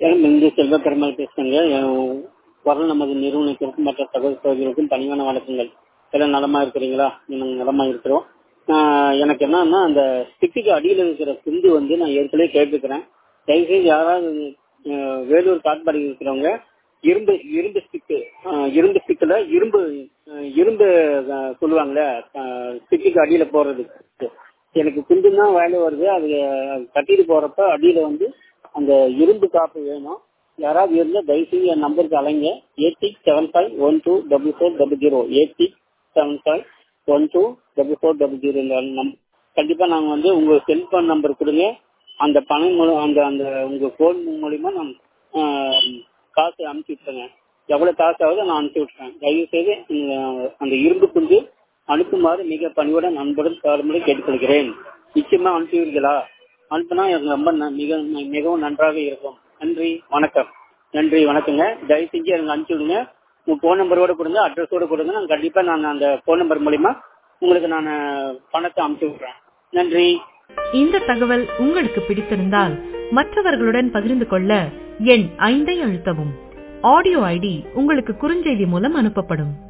என் இந்து செல்வ பெருமாள் பேசுறேங்க என் வரல் நமது நிறுவனத்திற்கும் மற்ற தகவல் சகோதரிகளுக்கும் பணிவான வணக்கங்கள் எல்லாம் நலமா இருக்கிறீங்களா நாங்கள் நலமா இருக்கிறோம் ஆஹ் எனக்கு என்னன்னா அந்த ஸ்டிக்குக்கு அடியில் இருக்கிற சிந்து வந்து நான் ஏற்கனவே கேட்டுக்கிறேன் தயவுசெய்து யாராவது ஆஹ் வேலூர் காட்பாடி இருக்கிறவங்க இரும்பு இரும்பு ஸ்டிக்கு இரும்பு ஸ்டிக்கில் இரும்பு ஆஹ் இரும்பு ஆஹ் சொல்லுவாங்கல்ல ஸ்டிக்குக்கு அடியில போறது எனக்கு குண்டு தான் வேலை வருது அது கட்டிட்டு போறப்ப அடியில வந்து அந்த இரும்பு காப்பு வேணும் யாராவது இருந்தால் தயவுசெய்து என் நம்பருக்கு அலைங்க eight six seven five one two double four double zero eight six seven five one two double four double zero இந்த நம் கண்டிப்பாக நாங்கள் வந்து உங்கள் செல்ஃபோன் நம்பர் கொடுங்க அந்த பணம் மூலம் அந்த அந்த உங்கள் ஃபோன் மூலிமா நான் காசு அனுப்பிச்சி விட்டுறேங்க எவ்வளோ காசு ஆகுதோ நான் அனுப்பிச்சி விட்டுறேன் தயவுசெய்து அந்த இரும்பு குஞ்சு அனுப்புமாறு மிக பணிவுடன் அன்புடன் காலமுறை கேட்டுக்கொள்கிறேன் நிச்சயமா அனுப்புவீர்களா அனுப்புனா எனக்கு ரொம்ப மிக மிகவும் நன்றாக இருக்கும் நன்றி வணக்கம் நன்றி வணக்கங்க தயவு செஞ்சு எனக்கு அனுப்பிச்சி விடுங்க உங்க ஃபோன் நம்பரோட கொடுங்க அட்ரஸோட கொடுங்க நான் கண்டிப்பா நான் அந்த ஃபோன் நம்பர் மூலியமா உங்களுக்கு நான் பணத்தை அனுப்பிச்சு விடுறேன் நன்றி இந்த தகவல் உங்களுக்கு பிடித்திருந்தால் மற்றவர்களுடன் பகிர்ந்து கொள்ள எண் ஐந்தை அழுத்தவும் ஆடியோ ஐடி உங்களுக்கு குறுஞ்செய்தி மூலம் அனுப்பப்படும்